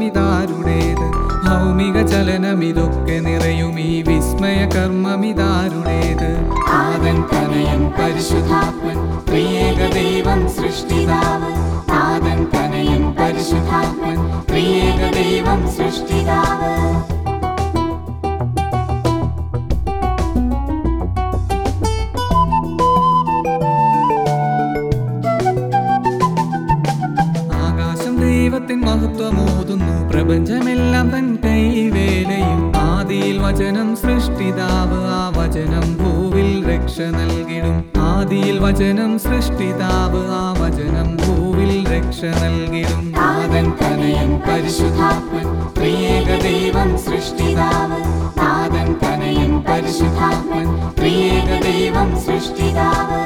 കർമ്മമിതാരുടേത് ഭൗമിക ചലനമിതൊക്കെ നിറയും ഈ വിസ്മയ കർമ്മമിതാരുടേത് ആദൻ തനയൻ പരിശുദ്ധാത്മൻ ത്രിയേക ദൈവം സൃഷ്ടിതാവ് ആദൻ തനയൻ പരിശുദ്ധാത്മൻ ത്രിയേക ദൈവം സൃഷ്ടിതാവ് ആകാശം ദൈവത്തിൻ മഹത്വമോതുന്നു പ്രപഞ്ചമെല്ലാം തൻ കൈവേലയും ആദിയിൽ വചനം സൃഷ്ടിതാവ് ആ വചനം ഭൂവിൽ രക്ഷ നൽകിടും ആദിയിൽ വചനം സൃഷ്ടിതാവ് ആ വചനം ഭൂവിൽ രക്ഷ നൽകിടും ആദൻ തനയൻ പരിശുദ്ധാത്മൻ ത്രിയേക ദൈവം സൃഷ്ടിതാവ് ആദൻ തനയൻ പരിശുദ്ധാത്മൻ ത്രിയേക ദൈവം സൃഷ്ടിതാവ്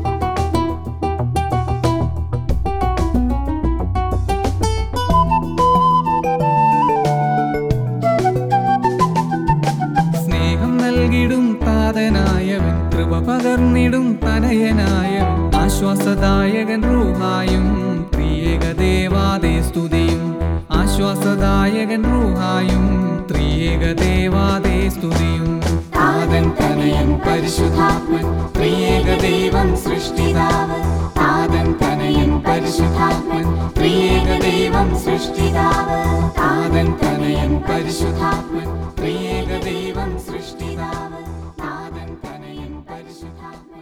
സ്നേഹം നൽകിടും താതനായവൻ കൃപ പകർന്നിടും തനയനായവൻ ആശ്വാസദായകൻ റൂഹായും ത്രിയേക ദേവാദേ സ്തുതിയും ആശ്വാസദായകൻ റൂഹായും ത്രിയേക ദേവാദേ സ്തുതിയും താതൻ തനയൻ പരിശുദ്ധാത്മൻ ത്രിയേക ദൈവം സൃഷ്ടിതാവ് താതൻ തനയൻ പരിശുദ്ധാത്മൻ ത്രിയേക ദൈവം സൃഷ്ടിതാവ് താതൻ തനയൻ പരിശുദ്ധാത്മൻ ത്രിയേക ദൈവം സൃഷ്ടിതാവ് താതൻ തനയൻ പരിശുദ്ധാത്മൻ